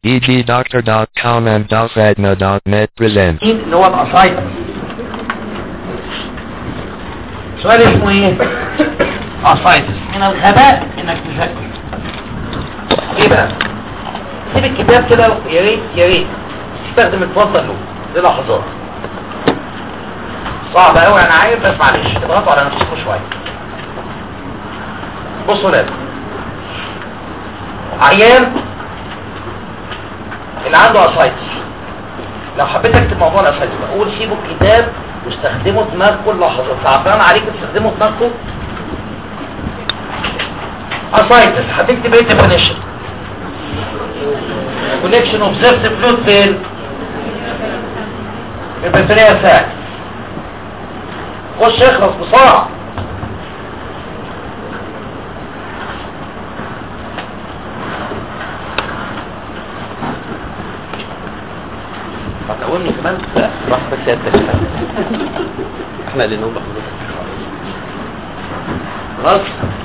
egdoctor.com and dofadna.net present. مين اللي هو الاسايتس سؤال اسمه ايه اسايتس من الغباء انك تذاكر ايه بقى سيب الكتاب كده يا ريت يا ريت استخدم الفضل له للحظات صعب قوي انا عارف بس معلش اضغطوا على نفسكم شويه بصوا لازم عيان اللي عنده اسايتس لو حبيت اكتب موضوع الاسايتس بقول سيبوا الكتاب واستخدموا دماغكم لحظات صعبان عليكم تستخدموا دماغكم اسايتس هتكتب ايه definition collection of observed fluid فين البكتيريا ساعد خش اخلص بسرعه هتقومني كمان راح بس يا احنا اللي نوم خلاص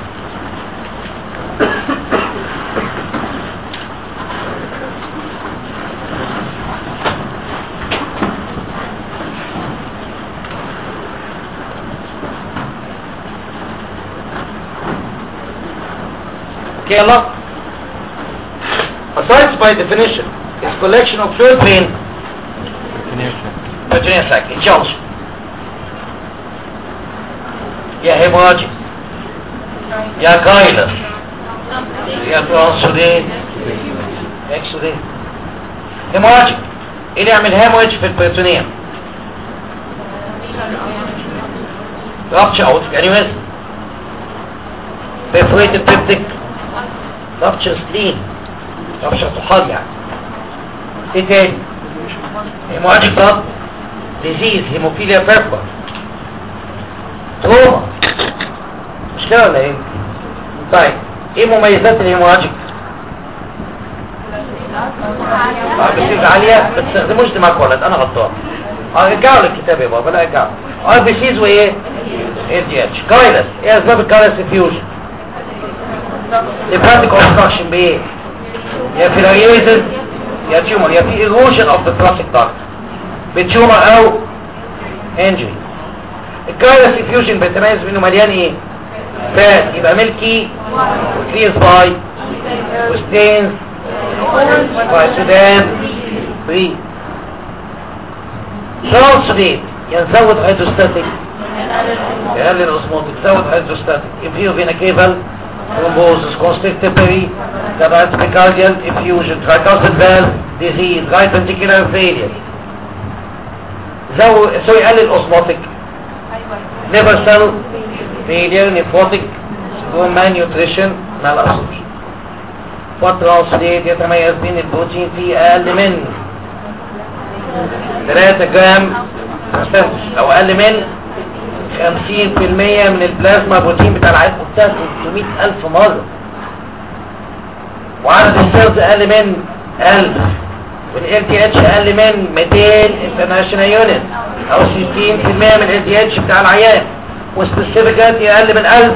Okay, Allah. Aside by definition, is collection of fluid vein Virginia sac, in Charles. يا هيموراجي يا كايلر يا ترانسودين يا اكسودين هيموراجي ايه اللي يعمل هيموراج في البريتونيوم rupture out anyways perforated peptic rupture spleen rupture طحال يعني ايه تاني هيموراجيك blood disease هيموفيليا بيربر تروما مش كده ولا ايه طيب ايه مميزات الهيموراجيك اه بسيز عالية ما تستخدموش دماغ ولد انا غلطان اه رجعوا للكتاب يا بابا لا رجعوا اه بسيز وايه ايه دي اتش كايلس ايه اسباب الكايلس انفيوجن ليبراتيك اوبستراكشن بايه يا فيلاريزن يا تيومر يا في ايروجن اوف ذا thoracic duct بتيومر او انجري الكايلس انفيوجن بيتميز منه مليان ايه فات يبقى ملكي وكليز باي وستينز باي سودان بري ترانسوديت يزود هيدروستاتيك يقلل الاسموتيك يزود هيدروستاتيك يمفيو فينا كيبل thrombosis constrictive peri تبعت بيكارديال infusion tricuspid valve disease right ventricular failure زو سو يقلل الاسموتيك liver cell failure nephrotic bone malnutrition malabsorption والترانسليت يتميز بين البروتين فيه اقل من 3 جرام percentage او اقل من 50% من البلازما بروتين بتاع العيب بتاع 300 الف مرة وعدد السيلز اقل من 1000 والال تي اتش اقل من 200 انترناشونال يونت او 60% من ال تي اتش بتاع العيان والسبيسيفيكات اقل من 1000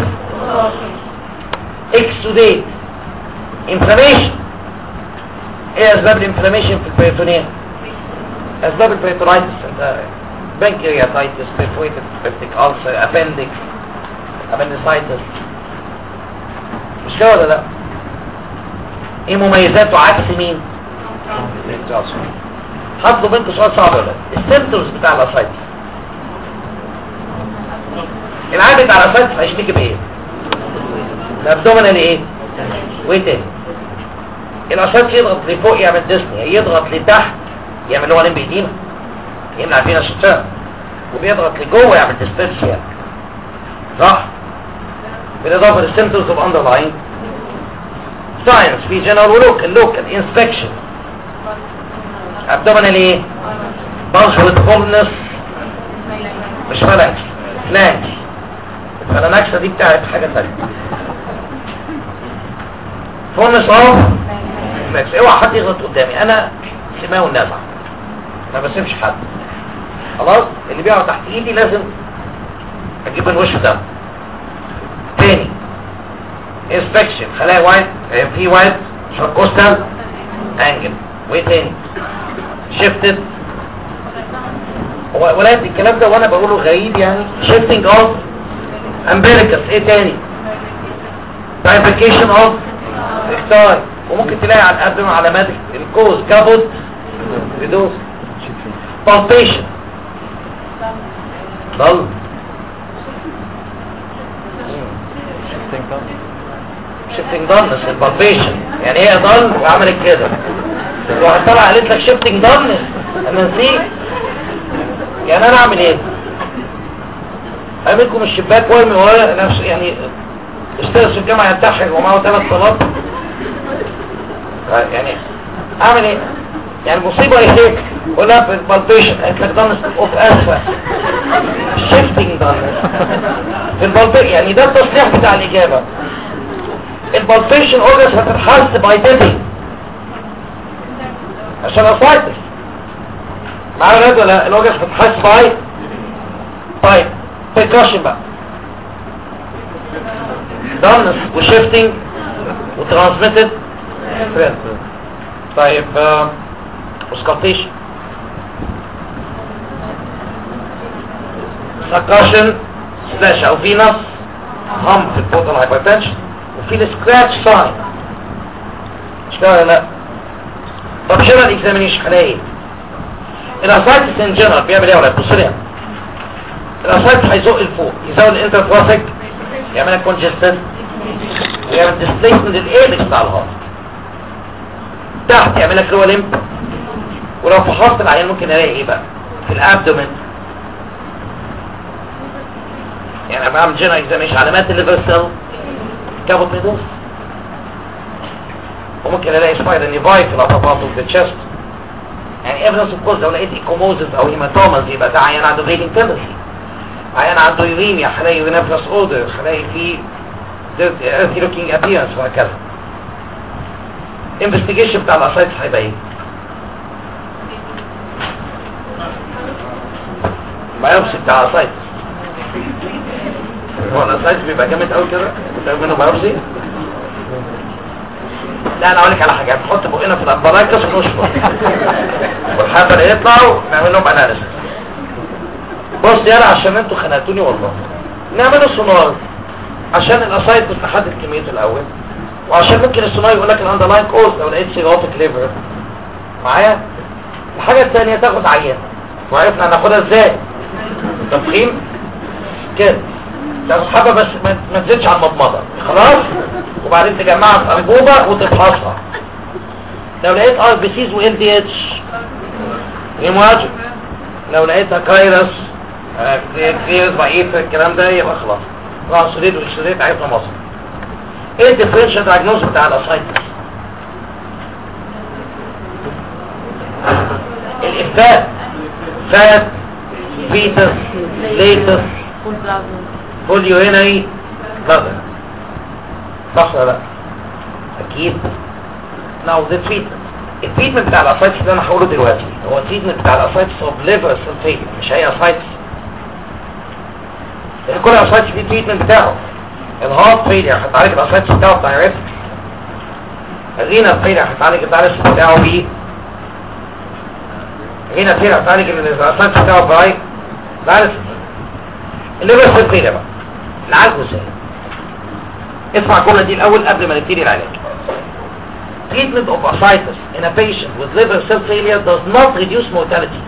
اكسوديت انفلاميشن ايه اسباب الانفلاميشن في البريتونيوم اسباب البريتونيتس بنكرياتايتس بيرفويتد بيبتيك ألسر ابندكس ابندسايتس مش كده ولا لا ايه مميزاته عكس مين هطلب منكم سؤال صعب ولا لا السيمتومز بتاع الاسايتس العيب بتاع الاسايتس هيشتكي بايه الابدومينال ايه وايه تاني الاسايتس يضغط لفوق يعمل ديسني يضغط لتحت يعمل اللي هو لمبيدينا يمنع فينا الشتاء وبيضغط لجوه يعمل ديسبيرسيا صح بالاضافه للسيمتومز اوف اندرلاين ساينس في جنرال ولوكال لوكال انسبكشن ابدومينال ايه بلجوة فولنس مش فلانكس فلانكس الفلانكسة دي بتاعت حاجة ثانيه فولنس اوف فلانكس اوعى حد يغلط قدامي انا سماوي النازع ما بسيبش حد خلاص اللي بيقع تحت ايدي لازم اجيب من وشه دم تاني انسبكشن خلايا وايت في وايت شاركوستال انجل وايه تاني شيفتد هو ولاد الكلام ده وانا بقوله غريب يعني شيفتنج اوف امبيريكس ايه تاني بايفيكيشن اوف اختار وممكن تلاقي على الابدن علامات الكوز كابوت ريدوس بالبيشن ضل شيفتنج ضلنس البالبيشن يعني هي ضل وعملت كده واحد طلع قالت لك شيفتنج ضلنس انا نسيت يعني انا اعمل ايه ارميكم الشباك وارمي ورايا نفس يعني استاذ في الجامعه ينتحر ومعه ثلاث صلاه يعني اعمل ايه يعني المصيبه ايه هيك ولا في البالبيشن قالت لك ضلنس اوف اسفل شيفتنج ضلنس في البالبيشن يعني ده التصريح بتاع الاجابه البالبيشن اورجنز هتتحس باي ديتنج عشان اسايتس معايا ولاد ولا الاورجنز هتتحس باي طيب بيركشن بقى دارنس وشيفتنج وترانسميتد طيب وسكالتيشن سكاشن سلاش او فينس هم في البوتال هايبرتنشن وفي السكراتش ساين مش كده ولا لا طب جنرال اكزامينيشن هلاقي ايه الاسايتس ان جنرال بيعمل ايه ولا بص لي الاسايتس هيزق لفوق يزود الانترترافيك يعمل كونجستد ويعمل ديسبيسمنت للايبكس بتاع الهارت تحت يعمل لك لو ليمب ولو فحصت العيان ممكن الاقي ايه بقى في الابدومين يعني انا بعمل جنرال اكزامينيشن علامات الليفر سيل كابوت ميدوس وممكن الاقي سبايدر نيفاي في الاطرافات وفي الشست يعني ايفيدنس اوف كوز لو لقيت ايكوموزس او هيماتوماز يبقى ده عيان عنده فيلينج تندنسي عيان عنده يوريميا هلاقي يورينفرس اوردر هلاقي فيه earthy looking appearance وهكذا investigation بتاع الاسايتس هيبقى ايه بايوبسي بتاع الاسايتس هو الاسايتس بيبقى جامد قوي كده بتعمل منه بايوبسي لا انا اقول لك على حاجه هتحط بقنا في الابراكس ونشفط والحبل يطلعوا نعمل لهم اناليسيس بص يلا عشان انتوا خنقتوني والله نعمل سونار عشان الاسايد كنت نحدد كميته الاول وعشان ممكن السونار يقول لك الاندرلاين كوز لو لقيت سيروتيك ليفر معايا الحاجه الثانيه تاخد عينه وعرفنا هناخدها ازاي تفخيم كده تاخد حبه بس ما ما تزيدش على المضمضه خلاص وبعدين تجمعها في انبوبه وتفحصها لو لقيت ار بي سيز وال دي اتش هيمواجب لو لقيتها كايرس كليرز ضعيف الكلام ده يبقى خلاص راح سوليد واكسليت عرفنا مصر ايه الديفرنشال دايجنوز بتاع الاسايتس الافات فات فيتس ليتس فول يورينري بلادر صح ولا لا اكيد ناو ذا تريتمنت التريتمنت بتاع الاسايتس اللي انا هقوله دلوقتي هو التريتمنت بتاع الاسايتس اوف ليفر سلفيت مش هي اسايتس لان كل اسايتس دي التريتمنت بتاعه الهارت فيلير هتعالج الاسايتس بتاعه دايركت الرينا فيلير هتعالج الدايركت بتاعه بيه الرينا فيلير هتعالج الاسايتس بتاعه باي دايركت الليفر سلفيت بقى نعالجه ازاي اسمع الجمله دي الاول قبل ما نبتدي العلاج treatment of ascites in a patient with liver cell failure does not reduce mortality.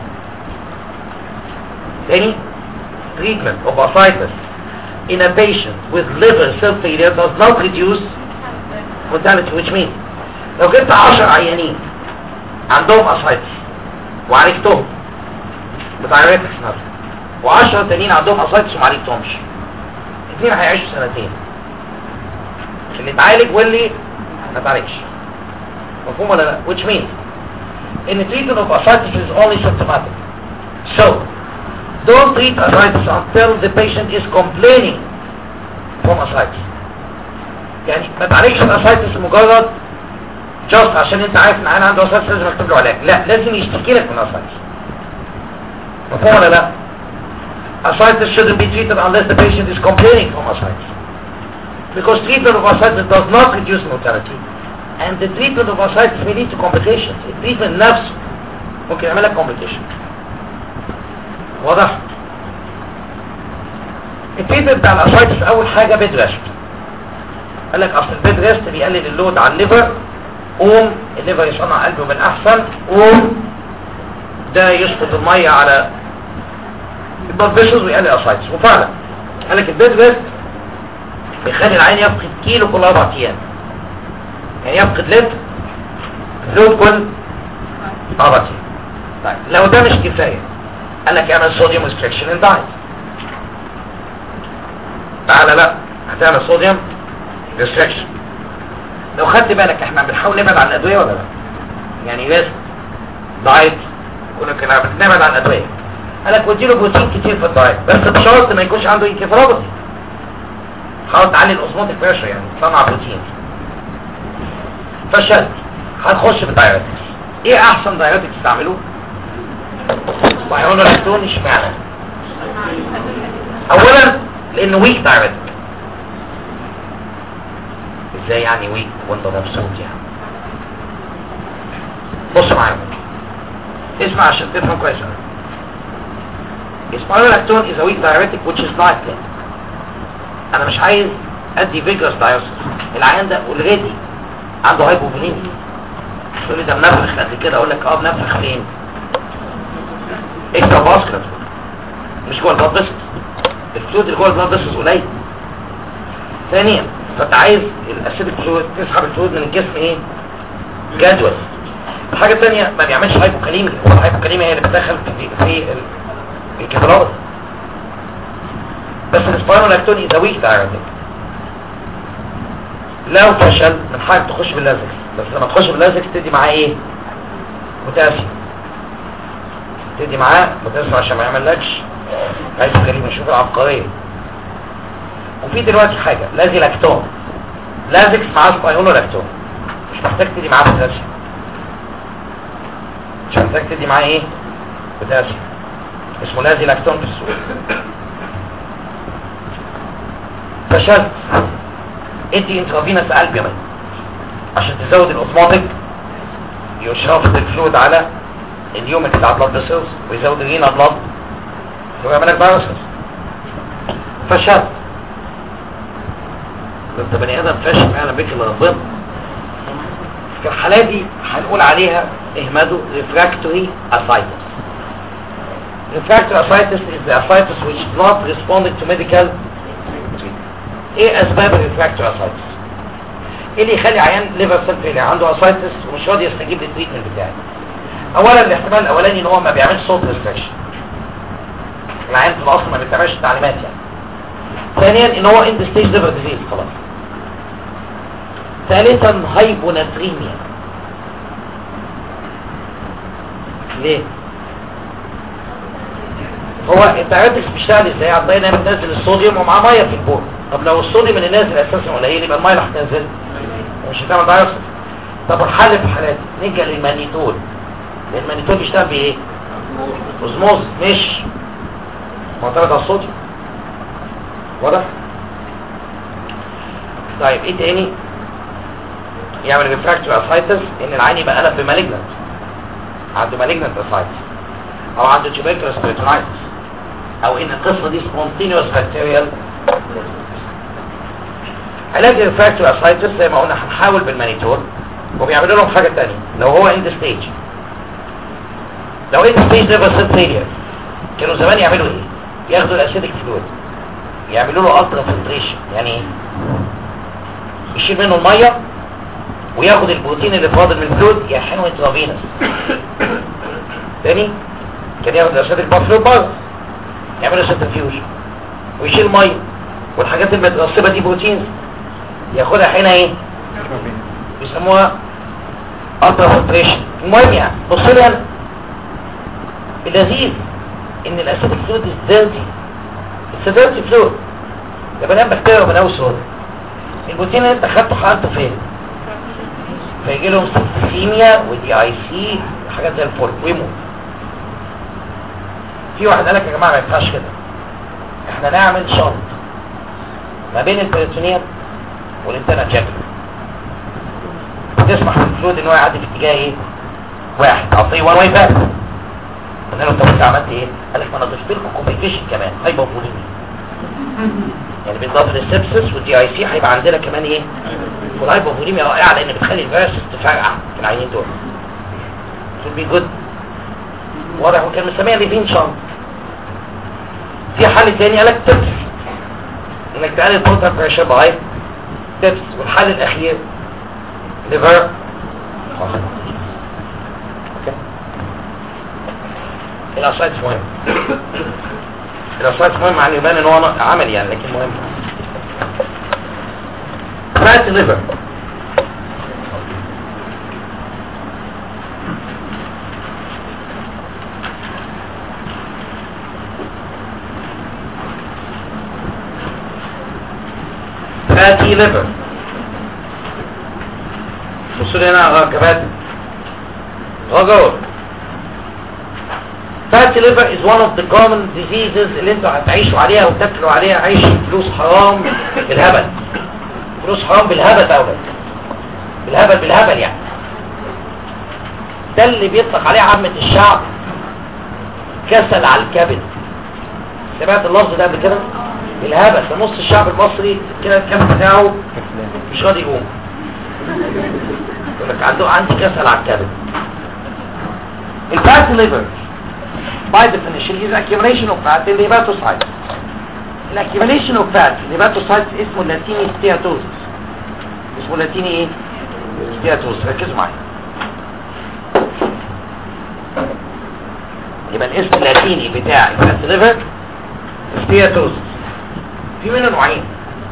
Any treatment of ascites in a patient with liver cell failure does not reduce mortality which means لو جبت 10 عيانين عندهم ascites وعالجتهم بتايريتكس مثلا و10 تانيين عندهم ascites وما عالجتهمش الاثنين هيعيشوا سنتين اللي اتعالج واللي ما اتعالجش مفهوم ولا لا which means in the treatment of ascites is only symptomatic so don't treat ascites until the patient is complaining from ascites يعني ما تعالجش الاسايتس مجرد just عشان انت عارف ان انا عنده اسايتس لازم اكتب له علاج لا لازم يشتكي لك من اسايتس مفهوم ولا لا ascites shouldn't be treated unless the patient is complaining from ascites because treatment of ascites does not reduce mortality and the treatment of ascites may lead to complications التريتمنت نفسه ممكن يعمل لك complication واضح التريتمنت بتاع الاسايتس اول حاجه بيد ريست قال لك اصل البيد ريست بيقلل اللود على الليفر قوم الليفر يصنع قلبه من احسن قوم ده يسقط الميه على البلد فيسلز ويقلل الاسايتس وفعلا قال لك البيد ريست بيخلي العين يفقد كيلو كل اربع ايام يعني يفقد لتر لود كل اربع ايام طيب لو ده مش كفايه قال لك اعمل صوديوم ريستريكشن ان دايت تعالى لا هتعمل صوديوم ريستريكشن لو خدت بالك احنا بنحاول نبعد عن الادويه ولا لا يعني ريست دايت كنا كنا بنبعد عن الادويه قال لك وديله بروتين كتير في الدايت بس بشرط ما يكونش عنده انكفالوباثي حاول تعلي الاوزموتيك بريشر يعني تصنع بروتين فشلت هنخش في الدايركتكس ايه احسن دايركتكس تعملوه وهيقولوا لاكتون اشمعنى اولا لانه ويك دايركت ازاي يعني ويك وانت مبسوط يعني بص معايا اسمع عشان تفهم كويس Spironolactone is a weak diuretic which is not clean. انا مش عايز ادي فيجرس دايوسس العيان ده اوريدي عنده هايبوفوليميا تقول لي ده منفخ قد كده اقول لك اه منفخ فين اكسترا فاسكولار مش جوه البلاد فيسلز الفلويد اللي جوه البلاد فيسلز قليل ثانيا فانت عايز الاسيدك فلويد تسحب الفلويد من الجسم ايه جدول الحاجه الثانيه ما بيعملش هايبوكاليميا هو الهايبوكاليميا هي اللي بتدخل في في الكبرات بس السبايرولكتون is a weak diuretic لو فشل من حاجة تخش باللازكس بس لما تخش باللازكس تدي معاه ايه بوتاسيوم تدي معاه بوتاسيوم عشان ما يعملكش عايز كريم نشوف العبقرية وفي دلوقتي حاجة لازي لاكتون لازكس معاه سبايرولكتون مش محتاج تدي معاه بوتاسيوم مش محتاج تدي معاه ايه بوتاسيوم اسمه لازي لاكتون في السوق فشلت ادي انترافينس البيومين عشان تزود الاوتوماتيك يشرفط الفلويد على اليوم بتاع بلاد فيسلز ويزود الرينا بلاد ويعمل لك فيروسز فشلت انت بني ادم فاشل فعلا بك اللي ربنا في الحالة دي هنقول عليها اهمدوا refractory ascites refractory ascites is the ascites which not responded to medical ايه اسباب الريفراكتور اسايتس ايه اللي يخلي عيان ليفر سيل فيلير عنده اسايتس ومش راضي يستجيب للتريتمنت بتاعي اولا الاحتمال الاولاني ان هو ما بيعملش صوت ريستريكشن العيان في الاصل ما بيتبعش التعليمات يعني ثانيا ان هو اند ستيج ليفر ديزيز خلاص ثالثا هايبوناتريميا ليه هو الدايركتكس بيشتغل ازاي عن طريق انها بتنزل الصوديوم ومعاه ميه في البول طب لو الصوديوم اللي نازل اساسا قليل يبقى الميه اللي هتنزل مش هتعمل دايركتكس طب الحل في حالات نلجا للمانيتول لان المانيتول بيشتغل بايه اوزموز مش معتمد على الصوديوم واضح طيب ايه تاني يعمل ريفراكتور اسايتس ان العين يبقى قلب بمالجنت عنده مالجنت اسايتس او عنده tuberculous peritonitis او ان القصة دي spontaneous bacterial علاج الريفراكتور اسايتس زي ما قلنا هنحاول بالمانيتول وبيعملوا لهم حاجة تانية لو هو اند ستيج لو اند ستيج ليفر سيل فيلير كانوا زمان يعملوا ايه ياخدوا الاسيدك فلويد يعملوا له الترا فلتريشن يعني ايه يشيل منه الميه وياخد البروتين اللي فاضل من الفلويد يحقنه انترافينوس تاني كان ياخد الاسيدك بافلويد بره يعملوا سنترفيوج ويشيل ميه والحاجات المترسبه دي بروتينز ياخدها هنا ايه بيسموها الترا فلتريشن المهم يعني بص لي انا اللذيذ ان الاسيدك فلويد ديرتي السيدرتي فلويد ده بنام بكتيريا وبناوي صودا البروتين اللي انت خدته حالته فين فيجي لهم سيستيميا ودي اي سي حاجات زي الفل ويموت في واحد قال لك يا جماعه ما ينفعش كده احنا نعمل شرط ما بين البريتونيوم والانترنال جاكل تسمح للفلويد ان هو يعدي في اتجاه ايه واحد اعطيه وان واي باك قلنا له طب انت عملت ايه قال لك ما انا ضفت لكم كومبليكيشن كمان هايبوفوليميا يعني بالاضافه للسبسس والدي اي سي هيبقى عندنا كمان ايه والهايبوفوليميا رائعه لان بتخلي الفيروس تفرقع في العينين دول should be good واضح وكان مسميها ليفين شانت في حل تاني قالك تبس انك تقلل البلوتر بريشر باي تبس والحل الاخير ليفر الاسايتس مهم الاسايتس مهم عن يبان ان هو عمل يعني لكن مهم فات ليفر fatty liver بصوا لي هنا اه كباتن غجور fatty liver is one of the common diseases اللي انتوا هتعيشوا عليها وتاكلوا عليها عيش فلوس حرام بالهبل فلوس حرام بالهبل اولا بالهبل بالهبل يعني ده اللي بيطلق عليه عامة الشعب كسل على الكبد سمعت اللفظ ده قبل كده الهبل ده نص الشعب المصري كده الكبد بتاعه مش راضي يقوم يقول لك عنده عندي كسل على الكبد الفات ليفر by definition is accumulation of fat in the hepatocytes الاكيوميليشن اوف فات الهيباتوسايتس اسمه اللاتيني ستياتوزس اسمه اللاتيني ايه ستياتوزس ركزوا معايا يبقى الاسم اللاتيني بتاع الفات ليفر ستياتوزس في منه نوعين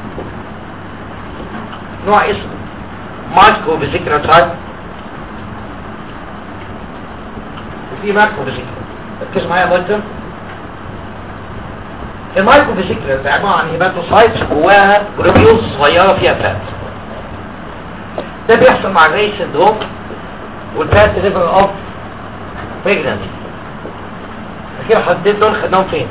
نوع اسمه مايكرو فيزيكولار تايب وفي ماكرو فيزيكولار ركزوا معايا يا بطل المايكرو فيزيكولار ده عباره عن هيباتوسايتس جواها جلوبيولز صغيره فيها فات ده بيحصل مع الري سندروم والفات ليفر اوف بريجنسي كده حددت دول خدناهم فين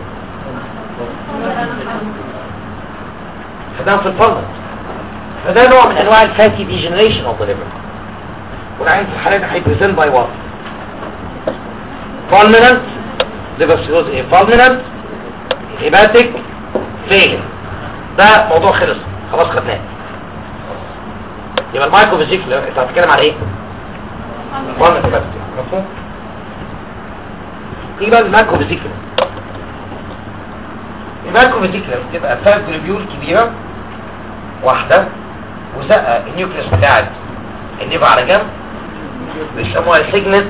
خدناهم في الفلت فده نوع من انواع الفاتي ديجنريشن اوف ذا ليفر والعين في الحالات هيبريزنت باي وات fulminant liver cirrhosis ايه fulminant hepatic failure ده موضوع خلص خلاص خدناه يبقى المايكرو فيزيكولار انت هتتكلم على ايه fulminant hepatic مفهوم ايه بقى المايكرو فيزيكولار المايكرو فيزيكولار بتبقى فات جلوبيول كبيره واحده وزقه النيوكليوس بتاعت الليفر على جنب بيسموها سيجنت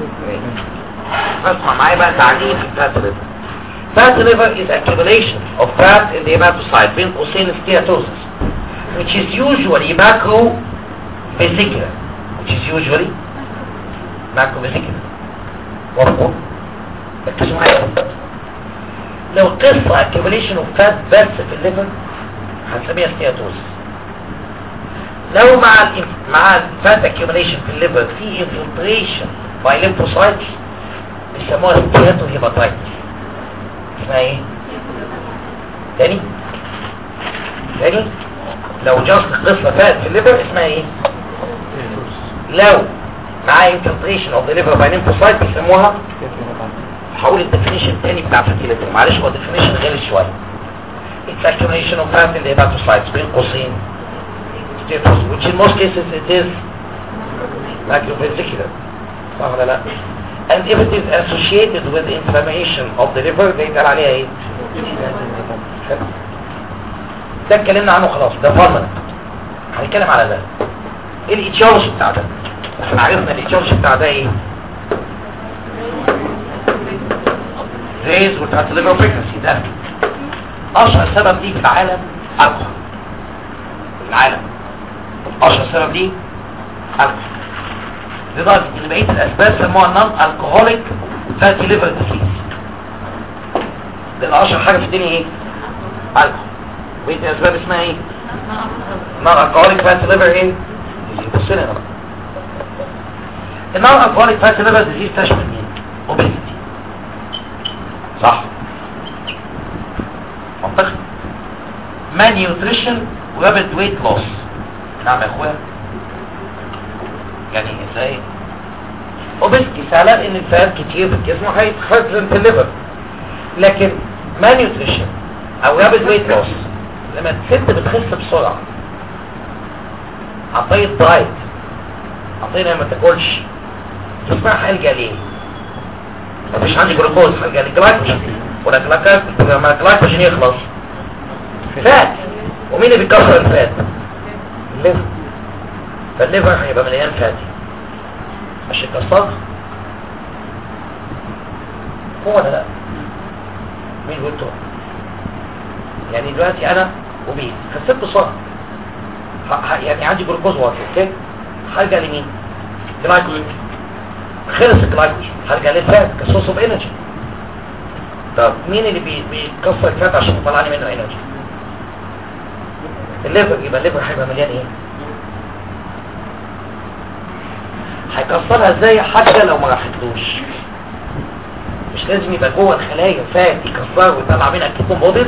اسمع معايا بقى تعليم في الفات ليفر fat liver is accumulation of fat in the hepatocyte بين قوسين steatosis which is usually macrovesicular which is usually macrovesicular مفهوم ركزوا معايا لو قصة accumulation of fat بس في الليفر هنسميها steatosis لو مع ال مع الفات accumulation في الليفر في infiltration by lymphocytes بيسموها steatohepatitis اسمها ايه تاني تاني لو جاست قصة فات في الليفر اسمها ايه لو معاه infiltration of the liver by lymphocyte بيسموها هقول الديفينيشن تاني بتاع فاتي ليفر معلش هو الديفينيشن غير شوية it's accumulation of fat in the hepatocytes بين قوسين steatosis which in most cases it is macrovesicular صح ولا لا and if it is associated with inflammation of the liver ده يتقال عليها ايه ده اتكلمنا عنه خلاص ده فارمنت هنتكلم على ده ايه الايتيولوجي بتاع ده احنا عرفنا الايتيولوجي بتاع ده ايه ريز وبتاعت الليفر بريكنسي ده اشهر سبب ليه في العالم الكحول في العالم اشهر سبب ليه الكحول لدرجة ان بقية الاسباب سموها نون الكهوليك فاتي ليفر ديسيز لان اشهر حاجة في الدنيا ايه الكحول بقية الاسباب اسمها ايه نون الكهوليك فاتي ليفر ايه بص لنا بقى النون الكهوليك فاتي ليفر ديسيز تشمل مين اوبيزيتي صح منطقي مان نيوتريشن ورابد ويت لوس نعم يا اخويا يعني ازاي اوبستي سهله ان الفات كتير في الجسم هيتخزن في الليفر لكن ما نيوتريشن او رابد ويت لوس لما الست بتخس بسرعه عطيه دايت عطيه ما تاكلش جسمها هيلجا ليه مفيش عندي جلوكوز هيلجا للجلايكوجين ولا جلايكوجين لما الجلايكوجين يخلص فات ومين اللي بيكسر الفات الليفر فالليفر هيبقى مليان فاتي عشان يكسرها هو ولا لا مين قلته يعني دلوقتي انا وبيت خسرت بسرعه ه- ه- يعني عندي جلوكوز واطي اوكي هرجع لمين جلايكوجين خلص الجلايكوجين هرجع للفات كسورس اوف انرجي طب مين اللي بي- بيكسر الفات عشان يطلع لي منه انرجي الليفر يبقى الليفر هيبقى مليان ايه هيكسرها ازاي حتى لو ما راحتلوش مش لازم يبقى جوه الخلايا فات يكسره ويطلع منها كيتون بودر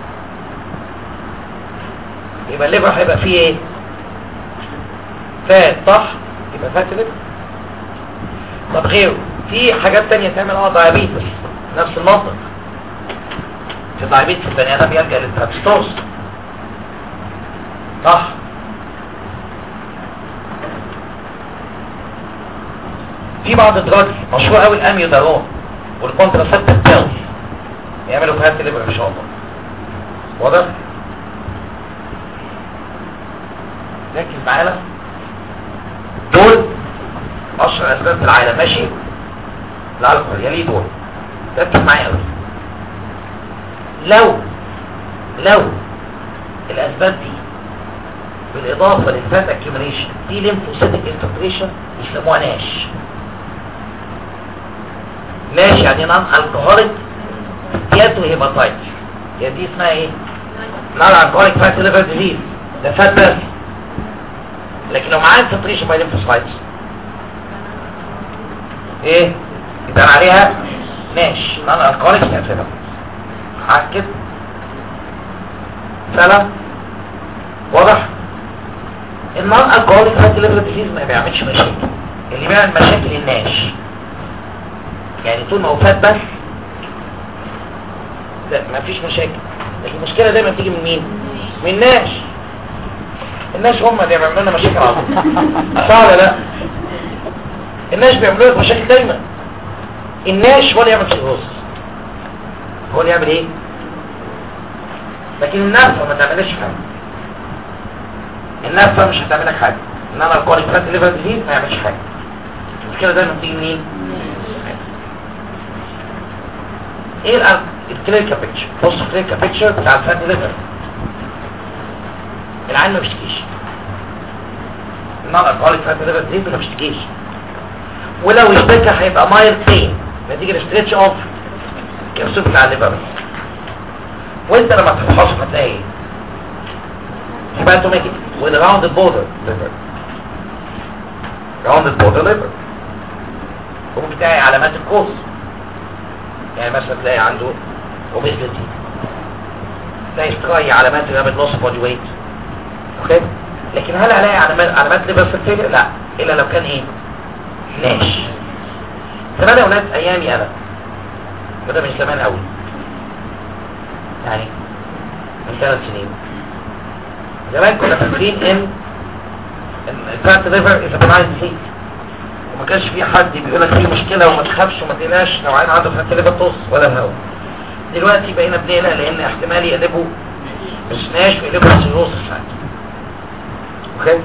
يبقى الليفر هيبقى فيه ايه فات صح يبقى فات ليفر طب غيره في حاجات تانية تعمل اه دايابيتس نفس المنطق في الدايابيتس البني ادم يلجا للتراكستوز صح في بعض الدراج مشهور قوي الاميودارون والكونتراسبتيف بيلز يعملوا في هات الليفر ان شاء الله واضح ركز معانا دول اشهر اسباب في العالم ماشي الالكحول يليه دول ركز معايا قوي لو لو الاسباب دي بالاضافه للفات اكيوميليشن دي ليمفوسيتك انفلتريشن يسموها ناش ناش يعني نون الكحوليك ياتو هيباتايت يا دي اسمها ايه نون الكحوليك فات ليفر ديزيز ده فات بس لكن لو معاه انفلتريشن باي ليمفوسايتس ايه يبقى عليها ناش نون الكحوليك فات ليفر كده سلام واضح النون الكحوليك فات ليفر ديزيز ما بيعملش مشاكل اللي بيعمل مشاكل الناش يعني طول ما هو فات بس لا ما فيش مشاكل لكن المشكله دايما بتيجي من مين من الناس الناس هم اللي بيعملوا لنا مشاكل على طول صح ولا لا الناس بيعملوا لك مشاكل دايما الناس هو اللي يعمل سيروز هو اللي يعمل ايه لكن النفع ما تعملش حاجه النفع مش هتعمل لك حاجه انما الكوريك فات ليفر ديزيز ما يعملش حاجه المشكله دايما بتيجي منين ايه الأرض الكلينيكا بيكتشر بص الكلينيكا بيكتشر بتاع الفات ليفر العين ما بيشتكيش النار الكحوليك فات ليفر دي ما بيشتكيش ولو اشتكى هيبقى مايل بين نتيجه الاستريتش اوف كبسول بتاع الليفر وانت لما تفحصه هتلاقي ايه هيباتوميكي with a rounded border liver rounded border liver وبتاعي علامات القوس يعني مثلا تلاقي عنده obesity تلاقي ستراي علامات رابد loss body weight اوكي لكن هل هلاقي علامات علامات liver failure لا الا لو كان ايه ناش زمان يا اولاد ايامي انا وده من زمان قوي يعني من ثلاث سنين زمان كنا فاكرين ان الفات ليفر از بناين ديزيز وما كانش في حد بيقول لك في مشكله وما تخافش وما تقلقش لو عين عنده فات ليفر طص ولا الهوا دلوقتي بقينا بنقلق لان احتمال يقلبوا مش ناش ويقلبوا سيروس ساعات اوكي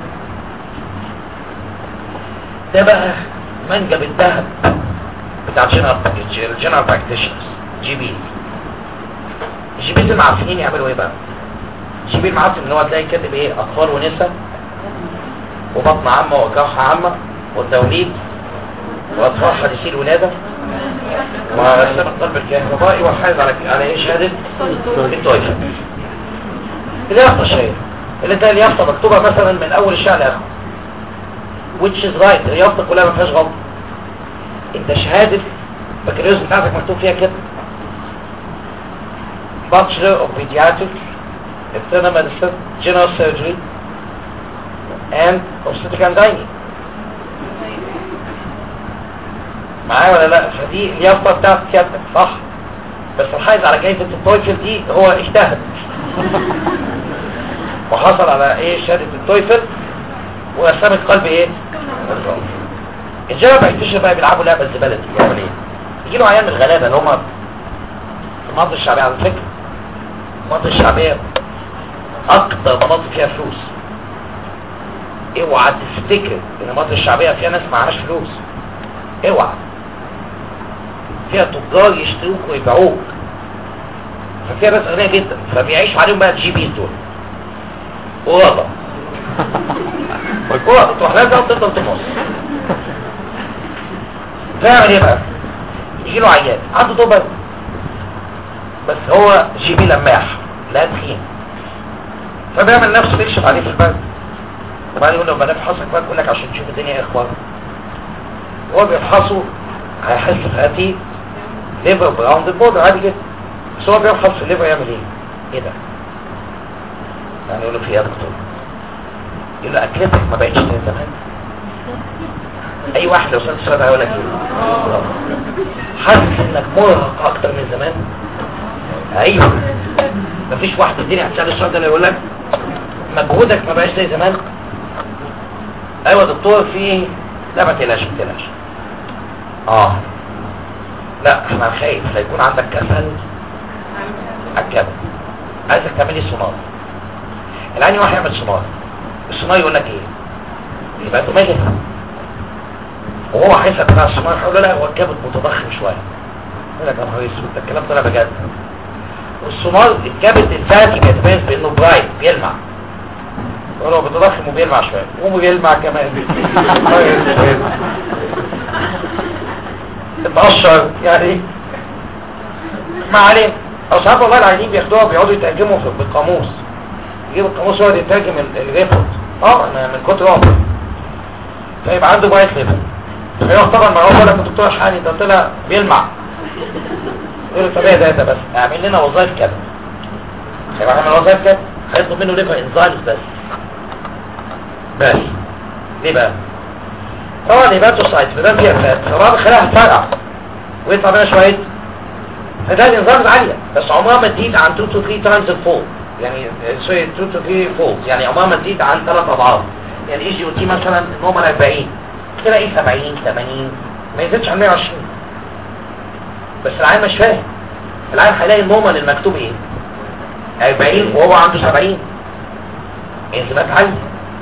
ده بقى منجم الذهب بتاع الجنرال الجنرال براكتيشنرز جي بي الجي بي المعفنين يعملوا ايه بقى الجي بي المعفن ان هو تلاقي كاتب ايه اطفال ونساء وبطن عامه وجراحه عامه والتوليد واطفال حديثي الولاده ورسام القلب الكهربائي والحائز على على ايه شهاده التويفه اليافطه الشهيره اللي ده اليافطه مكتوبه مثلا من اول الشهر لاخره which is right اليافطه كلها ما فيهاش غلط انت شهاده البكالوريوس بتاعتك مكتوب فيها كده Bachelor of Pediatrics Internal Medicine General Surgery and Obstetric and Gynae معايا ولا لا فدي اليافطه بتاعت سيادتك صح بس الحائز على جايزه التويفل دي هو اجتهد وحصل على ايه شهاده التويفل واسلام القلب ايه الجامعة بيكتشف بقى بيلعبوا لعبه الزباله دي يعمل ايه يجي له عيال من الغلابه اللي هم في المناطق الشعبيه على فكره المناطق الشعبيه اكتر مناطق فيها فلوس اوعى تفتكر ان المناطق الشعبيه فيها ناس معهاش فلوس اوعى فيها تجار يشتروك ويبيعوك ففيها ناس اغنياء جدا فبيعيشوا عليهم بقى الجي بيز دول وغضب وغضب تروح لازم تفضل تمص فيعمل ايه بقى يجي له عيان عنده طوبة بس هو جي بي لماح لا تخين فبيعمل نفسه بيكشف عليه في البلد وبعدين يقول له ما نفحصك بقى يقول لك عشان تشوف الدنيا ايه اخبارها هو بيفحصه هيحس هاتي ليفر براوند البودر عادي جدا بس هو بيفحص في الليفر يعمل ايه ايه ده يعني يقول له في ايه يا دكتور يقول له اكلتك ما بقتش زي زمان اي واحد لو سألت السؤال ده هيقول لك ايه حاسس انك مرهق اكتر من زمان ايوه مفيش واحد في الدنيا هتسأل السؤال ده اللي يقول لك مجهودك ما بقاش زي زمان ايوه يا دكتور في لا ما تقلقش ما تقلقش اه لا انا خايف لا يكون عندك كسل على الكبد عايزك تعملي سونار العين واحد يعمل سونار السونار يقول لك ايه يبقى انت مالك وهو حسب بتاع السونار يقول له لا هو الكبد متضخم شويه يقول لك يا نهار اسود ده الكلام طلع بجد والسونار الكبد الفاتي بيتميز بانه برايت بيلمع يقول هو بيتضخم وبيلمع شويه وبيلمع كمان اتقشر يعني ما عليه او ساعات والله العيانين بياخدوها بيقعدوا يترجموا في بالقاموس يجيب القاموس يقعد يترجم ال- الريبورت اه انا من كتر عمري فيبقى عنده بايت ليفل فيروح طبعا ما هو لك الدكتور حاني ده طلع بيلمع يقول له طب ايه ده ده بس اعمل لنا وظائف كده هيبقى عامل وظائف كده هيطلب منه ليفر انزايمز بس بس ليه بقى طبعا الهيباتوسايت فده فيها فات فبعض الخلايا هتفرقع ويطلع منها شويه فده الانزيمز عاليه بس عمرها ما تزيد عن 2 to 3 تايمز الفول يعني سوري 2 to 3 فول يعني عمرها ما تزيد عن 3 اضعاف يعني اي جي او تي مثلا نورمال 40 تلاقي 70 80 ما يزيدش عن 120 بس العيان مش فاهم العيان هيلاقي النورمال المكتوب ايه 40 وهو عنده 70 انزيمات عاليه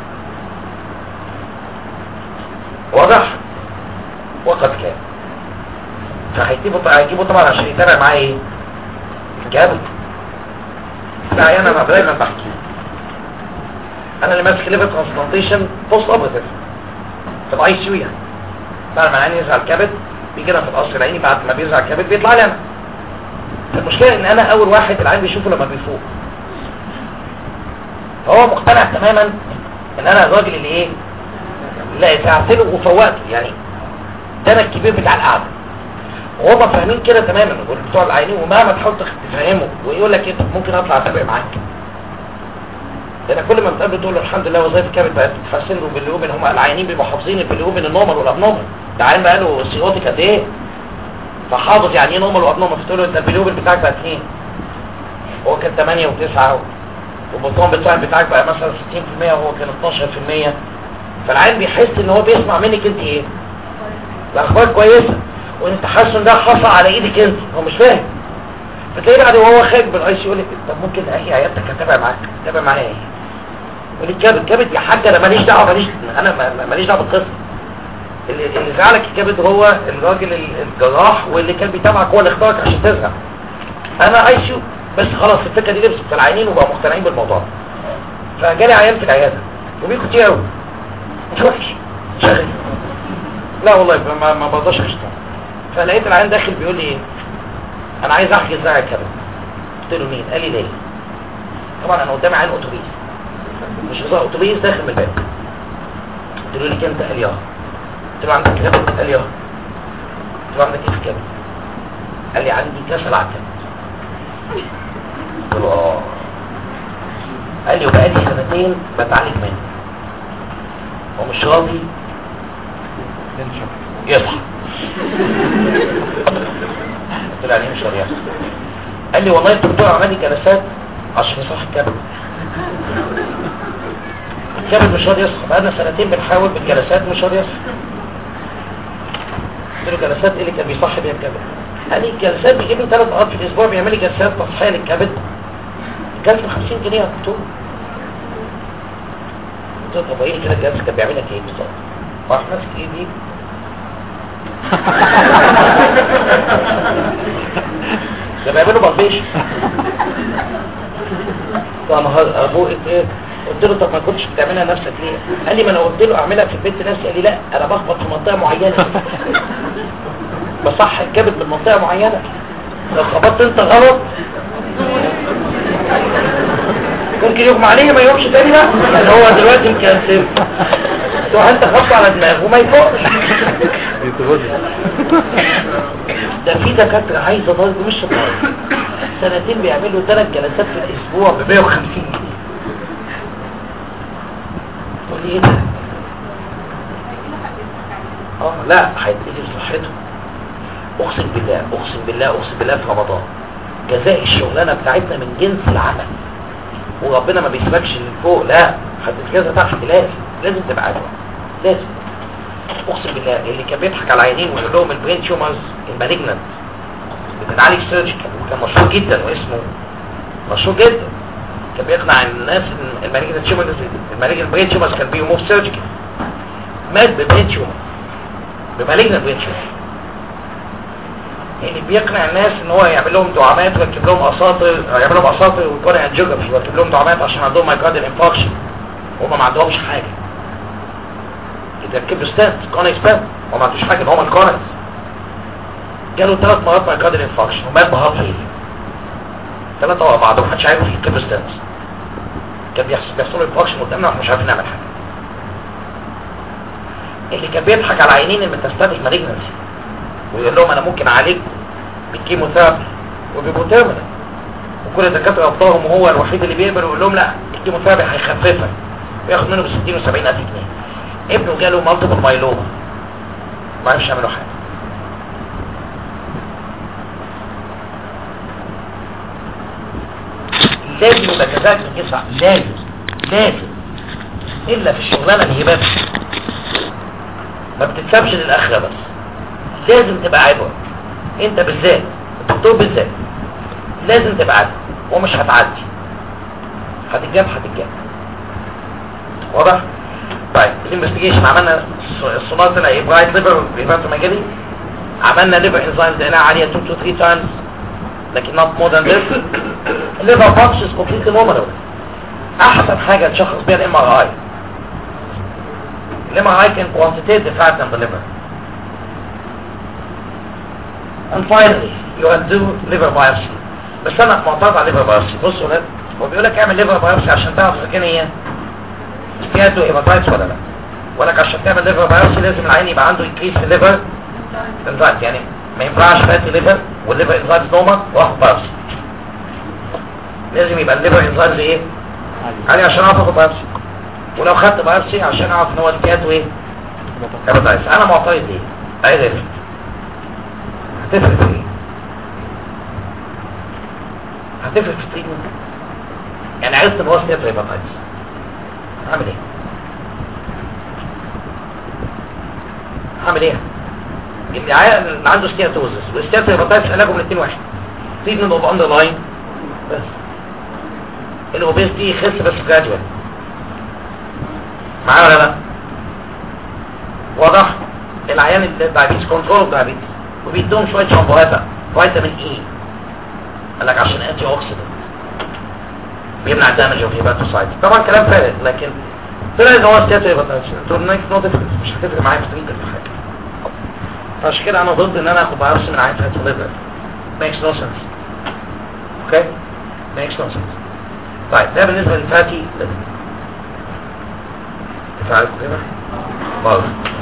واضح وقد كان فهيجيبوا هيجيبوا طبعا عشان يتابع معاه ايه الكابل لا انا دايما بحكي انا اللي ماسك ليفر ترانسبلانتيشن بوست اوبريتيف في الاي سي يو يعني بعد ما العين يزرع الكبد بيجي لنا في القصر العيني بعد ما بيزرع الكبد بيطلع لي انا المشكله ان انا اول واحد العين بيشوفه لما بيفوق فهو مقتنع تماما ان انا الراجل اللي ايه لا ساعتله وفوقته يعني ده انا الكبير بتاع القعده وهم فاهمين كده تماما بتوع العينين ومهما تحاول تفهمه ويقول لك ايه ممكن اطلع اتابع معاك لان كل ما بتقابله تقول له الحمد لله وظائف الكبد بقت بتتحسن له بالليوبين هم العيانين بيبقوا حافظين البليوبين النورمال والابنورمال ده عين بقى له سيروتيك قد ايه فحافظ يعني ايه نورمال وابنورمال فتقول له انت البليوبين بتاعك بقى 2 هو كان 8 و9 والبطون بتاعك بتاعك بقى مثلا 60% وهو كان 12% فالعين بيحس ان هو بيسمع منك انت ايه الاخبار كويسه وانت حاسس ان ده حصل على ايدك انت هو مش فاهم فتلاقيه بعد وهو خارج من الاي سي يقول لك طب ممكن اجي عيادتك اتابع معاك اتابع معايا ايه يقول لي الكبد كبد يا حاج انا ماليش دعوه ماليش انا ما- ماليش دعوه بالقصه اللي اللي زعلك الكبد هو الراجل ال- الجراح واللي كان بيتابعك هو اللي اختارك عشان تزرع انا اي سي بس خلاص الفكره دي لبست في العينين وبقوا مقتنعين بالموضوع فجالي عيان في العياده وبيجوا كتير قوي وحش شغل لا والله ما ما برضاش اشتغل فلقيت العيان داخل بيقول لي ايه انا عايز احجز زرع الكبد قلت له مين قال لي ليه طبعا انا قدامي عيان اتوبيس مش هزار اتوبيس داخل من الباب قلت له ليك انت قال لي اه قلت له عندك كبد قال لي اه قلت له عندك ايه في الكبد قال لي عندي كسل على الكبد قلت له اه قال لي وبقالي سنتين بتعالج منه هو مش راضي يصحى قلت له يعني ايه مشوار ياسر قال لي والله الدكتور عمل لي جلسات عشان يصح الكبد الكبد مش راضي يصحى بقالنا سنتين بنحاول بالجلسات مش راضي يصحى قلت له جلسات ايه اللي كان بيصح بيها الكبد قال لي الجلسات بيجيب لي ثلاث مرات في الاسبوع بيعمل لي جلسات تصحيح للكبد الجلسه ب 50 جنيه يا دكتور قلت له طب ايه كده الجلسه كان بيعمل لك ايه بالظبط؟ راح ماسك ايدي ده بيعملوا بلبيش طب ما ابوه ايه قلت له طب ما كنتش بتعملها نفسك ليه قال لي ما انا قلت له اعملها في البيت نفسي قال لي لا انا بخبط في منطقه معينه بصح الكبد من منطقه معينه لو خبطت انت غلط ممكن يغمى عليه ما يقومش تاني بقى اللي هو دلوقتي مكنسل تروح انت خبطه على دماغه وما يفوقش ده في دكاتره عايزه ضرب مش ضرب سنتين بيعملوا ثلاث جلسات في الاسبوع ب 150 جنيه تقول لي ايه ده؟ اه لا هيتقلب صحته اقسم بالله اقسم بالله اقسم بالله في رمضان جزاء الشغلانه بتاعتنا من جنس العمل وربنا ما بيسيبكش من فوق لا هتتجازى تحت لازم لازم تبقى عارف لازم اقسم بالله اللي كان بيضحك على عينين ويقول لهم البرين تيومرز المالجنت بتتعالج سيرجيكال وكان مشهور جدا واسمه مشهور جدا كان بيقنع الناس ان المالجنت تيومرز المالجنت برين تيومرز كان بيموف سيرجيكال مات ببرين تيومر بمالجنت برين تيومر يعني بيقنع الناس ان هو يعمل لهم دعامات ويركب لهم اساطر يعمل لهم اساطر ويكون انجيوجرافي ويركب لهم دعامات عشان عندهم مايكارديال انفاركشن وهم ما عندهمش حاجه يتركب له ستانت كوني ستانت وما عندوش حاجه ان هو الكونس جاله ثلاث مرات مايكارديال انفاركشن ومات بهارت فيلير ثلاثه ورا بعض ومحدش عارف يركب له ستانت كان بيحصل بيحصل له انفاركشن قدامنا واحنا مش عارفين نعمل حاجه اللي كان بيضحك على عينين الميتاستاتيك مالجنسي ويقول لهم انا ممكن اعالجكم بالكيموثيرابي وبيبقوا تيرمينال وكل الدكاتره ابطالهم وهو الوحيد اللي بيقبل ويقول لهم لا الكيموثيرابي هيخففك وياخد منه ب 60 و 70 الف جنيه ابنه جاله مالتيبل مايلوما ما عرفش يعملوا حاجه لازم يبقى كذلك من جسع لازم لازم الا في الشغلانه الهباب ما بتتسابش للاخره بس لازم تبقى عبرة انت بالذات الدكتور بالذات لازم تبقى عبرة ومش هتعدي هتتجاب هتتجاب واضح؟ طيب الانفستيجيشن عملنا الصناعة طلع ايه برايت ليفر هيباتوميجالي عملنا ليفر انزايمز لقيناها عالية 2 to 3 times لكن not more than this الليفر functions completely normal احسن حاجة تشخص بيها الام ار اي الام ار اي كان quantitative fat in the liver and finally you will do liver biopsy بس انا معترض على liver biopsy بصوا ولاد هو بيقول لك اعمل liver biopsy عشان تعرف اذا كان هي استياتو هيباتايتس ولا لا ولك عشان تعمل liver biopsy لازم العين يبقى عنده increase في liver enzymes يعني ما ينفعش فاتي liver والliver enzymes نومة واخد biopsy لازم يبقى الليفر انزايمز ايه عالي عشان اعرف اخد biopsy ولو خدت biopsy عشان اعرف ان هو استياتو ايه هيباتايتس انا معترض ليه عايز افهم هتفرق في ايه هتفرق في التريتمنت يعني عرفت ان هو ستيت هيباتايتس هعمل ايه هعمل ايه اللي عا- اللي عنده ستياتوزس والستيات هيباتايتس علاجهم الاثنين واحد تريتمنت اوف اندر لاين بس الاوبيس دي يخس بس جرادوال معايا ولا لا واضح العيان الدايابيتس كنترول دايابيتس وبيدوهم شوية شامبوهات فيتامين اي قال لك عشان انتي اوكسيدنت بيمنع الدمج اوف هيباتوسايت طبعا كلام فارغ لكن طلع ان هو ستاتو هيباتوسايت تو نيك نو ديفرنس مش هتفرق معايا في التريتمنت في حاجه عشان كده انا ضد ان انا اخد بايوبسي من عين فات الليفر makes no sense اوكي makes no sense طيب ده بالنسبه للفاتي ليفر تعرفوا كده برضه